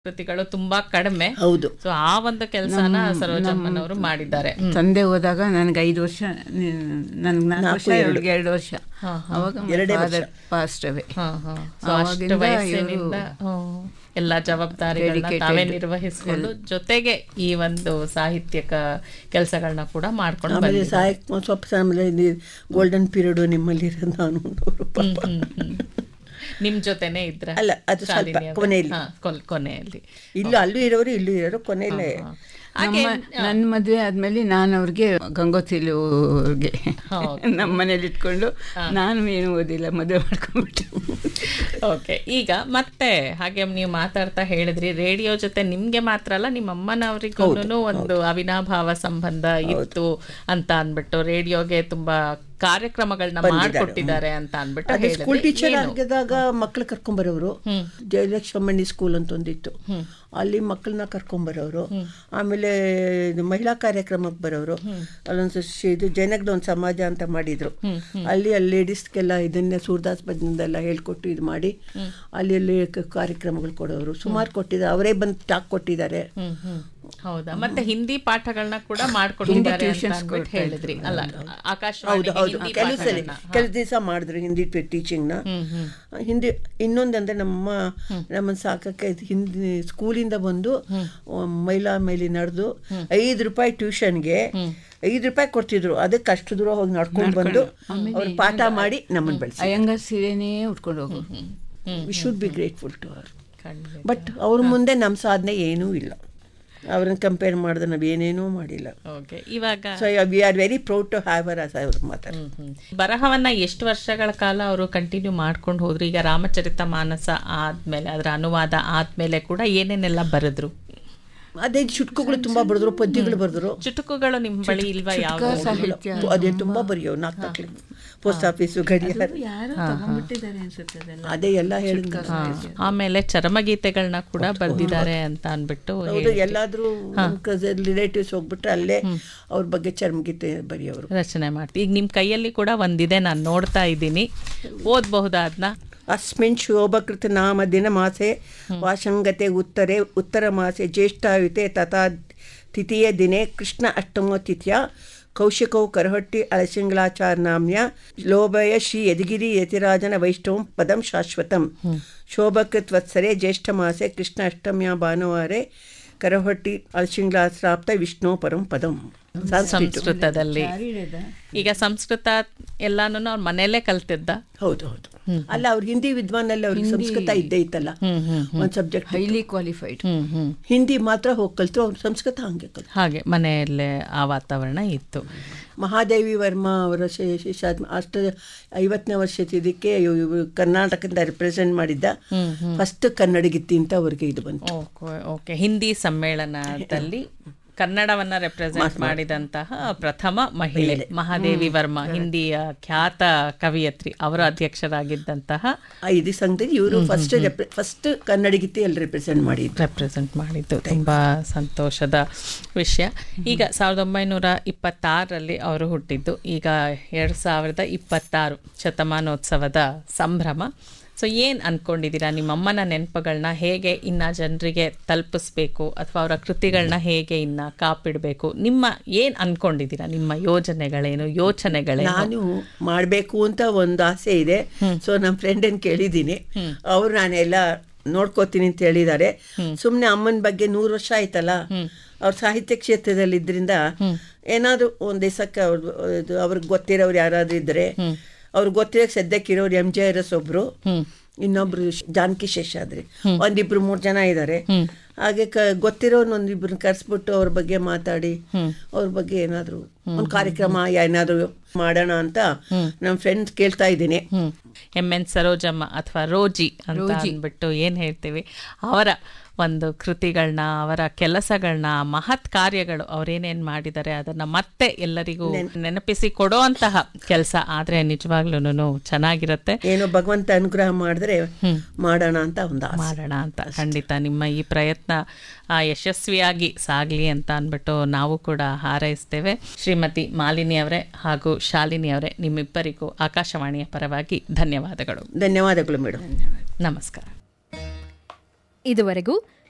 ಕೃತಿಗಳು ತುಂಬಾ ಕಡಿಮೆ ಹೌದು ಸೊ ಆ ಒಂದು ಕೆಲಸನ ಸರೋಜಮ್ಮನವರು ಮಾಡಿದ್ದಾರೆ ಹ್ಮ್. ತಂದೆ ಹೋದಾಗ ನನಗೆ ಐದು ವರ್ಷ ನನಗೆ ನಾಲ್ಕು ವರ್ಷ ಇವ್ರಿಗೆ ಎರಡು ವರ್ಷ ಅವಾಗ ಎರಡೇ ಫಾದರ್ ಪಾಸ್ಟ್ ಅವೇ ಹಾ, ಹಾ. So ಅಷ್ಟು ಆವಾಗಿಂದ ವಯಸ್ಸಿನಿಂದ ಹ್ಮ್, ಎಲ್ಲಾ ಜವಾಬ್ದಾರಿಗಳನ್ನ Dedicated. ತಾವೇ ನಿರ್ವಹಿಸಿಕೊಂಡು ಜೊತೆಗೆ ಈ ಒಂದು ಸಾಹಿತ್ಯಕ ಕೆಲಸಗಳನ್ನ ಕೂಡ ಮಾಡ್ಕೊಂಡು ಆಮೇಲೆ ಬಂದಿದ್ದಾರೆ. ಸಹಾಯಕ ಸ್ವಲ್ಪ ಆಮೇಲೆ ಗೋಲ್ಡನ್ ಪೀರಿಯಡ್ ನಿಮ್ಮಲ್ಲಿ ಇರೋದು ನಾನು ಅನ್ನೋರು ಪಾಪ. ಹ್ಮ್, ಹ್ಮ್. ನಿಮ್ ಜೊತೆನೆ ಇದ್ರ ಅಲ್ಲ, ಅದು ಸ್ವಲ್ಪ ಶಾಲಿನಿ ಅವ್ರೆ? ಕೊನೆಯಲ್ಲಿ. ಹಾ, ಕೊಲ್- ಕೊನೆಯಲ್ಲಿ ಇಲ್ಲೂ ಅಲ್ಲೂ ಇರೋರು ಇಲ್ಲೂ ಇರೋರು ಕೊನೆಯಲ್ಲೇ ಹಾಗೆ ನನ್ನ ಮದುವೆ ಆದ್ಮೇಲೆ ನಾನು ಅವ್ರಿಗೆ ಗಂಗೋತ್ರಿಲಿ ಅವ್ರಿಗೆ ನಮ್ಮ ಮನೇಲಿ ಇಟ್ಕೊಂಡು ನಾನು ಏನು ಓದಿಲ್ಲ ಮದುವೆ ಮಾಡ್ಕೊಂಡ್ಬಿಟ್ಟೆ ಓಕೆ ಈಗ ಮತ್ತೆ ಹಾಗೆ ನೀವು ಮಾತಾಡ್ತಾ ಹೇಳಿದ್ರಿ ರೇಡಿಯೋ ಜೊತೆ ನಿಮ್ಗೆ ಮಾತ್ರ ಅಲ್ಲ ನಿಮ್ಮ ಅಮ್ಮನವರಿಗೂ ಒಂದು ಅವಿನಾಭಾವ ಸಂಬಂಧ ಇತ್ತು ಅಂತ ಅನ್ಬಿಟ್ಟು ರೇಡಿಯೋಗೆ ತುಂಬಾ ಕಾರ್ಯಕ್ರಮಗಳನ್ನ ಮಾಡ್ಕೊಟ್ಟಿದ್ದಾರೆ ಅಂತ ಅನ್ಬಿಟ್ಟು ಅದೇ ಸ್ಕೂಲ್ ಹೇಳಿದ್ರಿ. ಟೀಚರ್ ಏನು? ಆಗಿದ್ದಾಗ ಮಕ್ಳು ಕರ್ಕೊಂಬರೋರು ಜಯಲಕ್ಷ್ಮಣಿ ಸ್ಕೂಲ್ ಅಂತ ಒಂದಿತ್ತು ಅಲ್ಲಿ ಮಕ್ಕಳನ್ನ ಕರ್ಕೊಂಬರೋರು ಆಮೇಲೆ ಇದು ಮಹಿಳಾ ಕಾರ್ಯಕ್ರಮಕ್ಕೆ ಬರೋರು ಅಲ್ಲೊಂದು ಶ- ಇದು ಜಯನಗರ ಒಂದು ಸಮಾಜ ಅಂತ ಮಾಡಿದ್ರು ಅಲ್ಲಿ ಅಲ್ಲಿ ಲೇಡೀಸ್ಗೆಲ್ಲ ಇದನ್ನೇ ಸೂರ್ದಾಸ್ ಭಜನದೆಲ್ಲ ಹೇಳ್ಕೊಟ್ಟು ಇದು ಮಾಡಿ ಅಲ್ಲಿ ಅಲ್ಲಿ ಕ- ಕಾರ್ಯಕ್ರಮಗಳು ಕೊಡೋರು ಸುಮಾರು ಕೊಟ್ಟಿದ್ದಾರೆ ಅವರೇ ಬಂದು ಟಾಕ್ ಕೊಟ್ಟಿದ್ದಾರೆ ಹ್ಮ್ ಹ್ಮ್ ಹೌದಾ ಮತ್ತೆ ಹಿಂದಿ ಪಾಠಗಳನ್ನ ಕೂಡ ಮಾಡ್ಕೊಟ್ಟಿದ್ದಾರೆ ಅಂತ ಅಂದ್ಬಿಟ್ಟು ಹೇಳಿದ್ರಿ ಅಲ್ಲ ಹೌದು ಆಕಾಶವಾಣಿ ಹೌದು ಕೆಲವು ಸಲ ಕೆಲವು ದಿವಸ ಮಾಡಿದ್ರು ಹಿಂದಿ ಟೀಚಿಂಗ್ನ ಹಿಂದಿ ಇನ್ನೊಂದಂದ್ರೆ ನಮ್ಮ ನಮ್ಮನ್ನ ಸಾಕಕ್ಕೆ ಇದು ಹಿಂದಿ ಸ್ಕೂಲಿಂದ ಬಂದು ಮೈಲಾ ಮೈಲಿ ನಡೆದು ಐದು ರೂಪಾಯಿ ಟ್ಯೂಷನ್ಗೆ ಐದು ರೂಪಾಯಿ ಕೊಡ್ತಿದ್ರು ಅದಕ್ಕೆ ಅಷ್ಟು ದೂರ ಹೋಗಿ ನಡ್ಕೊಂಡು ಬಂದು ಅವ್ರು ಪಾಠ ಮಾಡಿ ನಮ್ಮನ್ನು ಬೆಳೆಸಿ ಅಯ್ಯಂಗಾರ್ ಸೀರೆನೇ ಉಟ್ಕೊಂಡು ಹೋಗು we should be grateful to our ಖಂಡಿತ. ಬಟ್ ಅವ್ರ ಮುಂದೆ ನಮ್ಮ ಸಾಧನೆ ಏನೂ ಇಲ್ಲ ಅವ್ರನ್ನ ಕಂಪೇರ್ ಮಾಡಿದ್ರೆ ನಾವು ಏನೇನೂ ಮಾಡಿಲ್ಲ ಓಕೆ ಇವಾಗ so we are very proud to have uh us ಅವ್ರ ಮಾತಾಡ ಹ್ಮ್, ಹ್ಮ್. ಬರಹವನ್ನ ಎಷ್ಟು ವರ್ಷಗಳ ಕಾಲ ಅವರು ಕಂಟಿನ್ಯೂ ಮಾಡ್ಕೊಂಡು ಹೋದ್ರು ಈಗ ರಾಮಚರಿತ ಮಾನಸ ಆದ್ಮೇಲೆ ಅದರ ಅನುವಾದ ಆದ್ಮೇಲೆ ಕೂಡ ಏನೇನೆಲ್ಲ ಬರೆದ್ರು ಅದೇ ಚುಟ್ಕುಗಳು ತುಂಬಾ ಬರೆದ್ರು ಪದ್ಯಗಳು ಬರೆದ್ರು ಚುಟುಕುಗಳು ನಿಮ್ ಬಳಿ ಇಲ್ವಾ ಯಾವ ಸಾಹಿತ್ಯ ಅದೇ ತುಂಬಾ ಬರೆಯೋ ನಾಲ್ಕು ನಾಲ್ಕು ಪೋಸ್ಟ್ ಆಫೀಸು ಗಡಿಯಾರ ಯಾರೋ ತಗೊಂಡ್ಬಿಟ್ಟಿದ್ದಾರೆ ಅನ್ಸುತ್ತೆ ಅದೆಲ್ಲ ಅದೇ ಎಲ್ಲ ಹೇಳಿದ ಆಮೇಲೆ ಚರಮಗೀತೆಗಳನ್ನ ಕೂಡ ಬರ್ದಿದ್ದಾರೆ ಅಂತ ಅನ್ಬಿಟ್ಟು ಹೌದು ಎಲ್ಲಾದ್ರೂ ರಿಲೇಟಿವ್ಸ್ ಹೋಗ್ಬಿಟ್ರೆ ಅಲ್ಲೇ ಅವ್ರ ಬಗ್ಗೆ ಚರ್ಮಗೀತೆ ಬರೆಯೋರು ರಚನೆ ಮಾಡ್ತೀವಿ ಈಗ ನಿಮ್ ಕೈಯಲ್ಲಿ ಕೂಡ ಒಂದಿದೆ ನಾನು ನೋಡ್ತಾ ಇದ್ದೀನಿ ಓದ್ಬಹುದಾದ್ನ ಅಸ್ಮಿನ್ ಶೋಭಕೃತ ನಾಮ ದಿನ ಮಾಸೆ ವಾಸಂಗತೆ ಉತ್ತರೆ ಉತ್ತರ ಮಾಸೆ ಜ್ಯೇಷ್ಠಾಯುತೆ ತಥಾ ತಿಥಿಯ ದಿನೆ ಕೃಷ್ಣ ಅಷ್ಟಮೋ ತಿಥಿಯ ಕೌಶಿಕೌ ಕರಹಟ್ಟಿ ಅಳಸಿಂಗ್ಲಾಚಾರ ನಾಮ್ಯ ಲೋಭಯ ಶ್ರೀ ಯದಗಿರಿ ಯತಿರಾಜನ ವೈಷ್ಣವಂ ಪದಂ ಶಾಶ್ವತಂ ಶೋಭಕೃತ್ ವತ್ಸರೆ ಜ್ಯೇಷ್ಠ ಮಾಸೆ ಕೃಷ್ಣ ಅಷ್ಟಮ್ಯ ಭಾನುವಾರೆ ಕರಹಟ್ಟಿ ಅಳಸಿಂಗ್ಲಾಶ್ರಾಪ್ತ ವಿಷ್ಣು ಪರಂ ಪದಂ ಸಂಸ್ಕೃತ ಸಂಸ್ಕೃತದಲ್ಲಿ ಈಗ ಸಂಸ್ಕೃತ ಎಲ್ಲಾನು ಅವ್ರ ಮನೆಯಲ್ಲೇ ಕಲ್ತಿದ್ದ ಹೌದು ಹೌದು ಅಲ್ಲ ಅವ್ರ ಹಿಂದಿ ವಿದ್ವಾನಲ್ಲಿ ಅವ್ರಿಗೆ ಸಂಸ್ಕೃತ ಇದ್ದೇ ಇತ್ತಲ್ಲ ಒಂದು subject highly qualified hmm hmm Hindi ಮಾತ್ರ ಹೋಗಿ ಕಲ್ತರು ಅವ್ರು ಸಂಸ್ಕೃತ ಹಂಗೆ ಕಲ್ತು ಹಾಗೆ ಮನೆಯಲ್ಲೇ ಆ ವಾತಾವರಣ ಇತ್ತು ಮಹಾದೇವಿ ವರ್ಮಾ ಅವರ ಶಿಷ್ಯ ಅಷ್ಟ ಐವತ್ತನೇ ವರ್ಷದಿದ್ದಕ್ಕೆ ಇವ್ರು ಕರ್ನಾಟಕದಿಂದ ರೆಪ್ರೆಸೆಂಟ್ ಮಾಡಿದ್ದ ಫಸ್ಟ್ ಕನ್ನಡಗಿತ್ತಿ ಅಂತ ಅವ್ರಿಗೆ ಇದು ಬಂತು ಓಕೆ ಓಕೆ ಹಿಂದಿ ಸಮ್ಮೇಳನದಲ್ಲಿ ಕನ್ನಡವನ್ನ ರೆಪ್ರೆಸೆಂಟ್ ಮಾಡಿದಂತಹ ಪ್ರಥಮ ಮಹಿಳೆ ಮಹಾದೇವಿ ವರ್ಮಾ ಹಿಂದಿಯ ಖ್ಯಾತ ಕವಿಯತ್ರಿ ಅವರ ಅಧ್ಯಕ್ಷರಾಗಿದ್ದಂತಹ ಆ ಇದು ಸಂಘದಲ್ಲಿ ಇವರು ಫಸ್ಟ್ ಫಸ್ಟ್ ಕನ್ನಡಗಿತ್ತಿ ಅಲ್ಲಿ ರೆಪ್ರೆಸೆಂಟ್ ಮಾಡಿದ್ರು ರೆಪ್ರೆಸೆಂಟ್ ಮಾಡಿದ್ದು ತುಂಬಾ ಸಂತೋಷದ ವಿಷಯ ಈಗ ಸಾವಿರದ ಒಂಬೈನೂರ ಇಪ್ಪತ್ತಾರರಲ್ಲಿ ಅವರು ಹುಟ್ಟಿದ್ದು ಈಗ ಎರಡು ಸಾವಿರದ ಇಪ್ಪತ್ತಾರು ಶತಮಾನೋತ್ಸವದ ಸಂಭ್ರಮ ಸೊ ಏನು ಅನ್ಕೊಂಡಿದ್ದೀರಾ ನಿಮ್ಮಮ್ಮನ ನೆನಪುಗಳನ್ನ ಹೇಗೆ ಇನ್ನ ಜನರಿಗೆ ತಲುಪಿಸ್ಬೇಕು ಅಥವಾ ಅವರ ಕೃತಿಗಳನ್ನ ಹೇಗೆ ಇನ್ನ ಕಾಪಿಡಬೇಕು ನಿಮ್ಮ ಏನು ಅನ್ಕೊಂಡಿದ್ದೀರಾ ನಿಮ್ಮ ಯೋಜನೆಗಳೇನು ಯೋಚನೆಗಳೇನು ನಾನು ಮಾಡಬೇಕು ಅಂತ ಒಂದು ಆಸೆ ಇದೆ ಸೊ ನಮ್ಮ ಫ್ರೆಂಡನ್ನು ಕೇಳಿದ್ದೀನಿ ಅವ್ರು ನಾನೆಲ್ಲ ನೋಡ್ಕೋತೀನಿ ಅಂತ ಹೇಳಿದ್ದಾರೆ ಸುಮ್ಮನೆ ಅಮ್ಮನ ಬಗ್ಗೆ ನೂರು ವರ್ಷ ಆಯ್ತಲ್ಲ ಅವ್ರ ಸಾಹಿತ್ಯ ಕ್ಷೇತ್ರದಲ್ಲಿ ಇದ್ರಿಂದ ಏನಾದರೂ ಒಂದು ದಿವಸಕ್ಕೆ ಅವ್ರು ಇದು ಅವ್ರಿಗೆ ಗೊತ್ತಿರೋರು ಯಾರಾದ್ರೂ ಇದ್ರೆ ಅವ್ರಿಗೆ ಗೊತ್ತಿರೋ ಸದ್ಯಕ್ಕೆ ಇರೋರು ಎಂ ಜೆ ಅರಸ್ ಒಬ್ರು ಇನ್ನೊಬ್ರು ಶ್- ಜಾನಕಿ ಶೇಷಾದ್ರಿ ಒಂದಿಬ್ರು ಮೂರು ಜನ ಇದ್ದಾರೆ ಹಾಗೆ ಕ ಗೊತ್ತಿರೋನ್ ಒಂದಿಬ್ರು ಕರೆಸ್ಬಿಟ್ಟು ಅವ್ರ ಬಗ್ಗೆ ಮಾತಾಡಿ ಅವ್ರ ಬಗ್ಗೆ ಏನಾದ್ರು ಒಂದು ಕಾರ್ಯಕ್ರಮ ಏನಾದ್ರು ಮಾಡೋಣ ಅಂತ ನಮ್ಮ ಫ್ರೆಂಡ್ಸ್ ಕೇಳ್ತಾ ಇದ್ದೀನಿ ಎಂ ಎನ್ ಸರೋಜಮ್ಮ ಅಥವಾ ರೋಜಿ ಅಂತ ಅಂದ್ಬಿಟ್ಟು ಏನು ಹೇಳ್ತೀವಿ ಅವರ ಒಂದು ಕೃತಿಗಳನ್ನ ಅವರ ಕೆಲಸಗಳನ್ನ ಮಹತ್ ಕಾರ್ಯಗಳು ಅವ್ರೇನೇನ್ ಮಾಡಿದ್ದಾರೆ ಅದನ್ನ ಮತ್ತೆ ಎಲ್ಲರಿಗೂ ನೆನಪಿಸಿ ಕೊಡುವಂತಹ ಕೆಲಸ ಆದ್ರೆ ನಿಜವಾಗ್ಲೂ ಚೆನ್ನಾಗಿರುತ್ತೆ ಏನೋ ಭಗವಂತ ಅನುಗ್ರಹ ಮಾಡಿದ್ರೆ ಮಾಡೋಣ ಅಂತ ಒಂದು ಆಸೆ ಮಾಡೋಣ ಅಂತ ಖಂಡಿತ ನಿಮ್ಮ ಈ ಪ್ರಯತ್ನ ಆ, ಯಶಸ್ವಿಯಾಗಿ ಸಾಗಲಿ ಅಂತ ಅಂದ್ಬಿಟ್ಟು ನಾವು ಕೂಡ ಹಾರೈಸ್ತೇವೆ ಶ್ರೀಮತಿ ಮಾಲಿನಿ ಅವರೇ ಹಾಗೂ ಶಾಲಿನಿ ಅವರೇ ನಿಮ್ಮಿಬ್ಬರಿಗೂ ಆಕಾಶವಾಣಿಯ ಪರವಾಗಿ ಧನ್ಯವಾದಗಳು ಧನ್ಯವಾದಗಳು ಮೇಡಮ್ ನಮಸ್ಕಾರ ಇದುವರೆಗೂ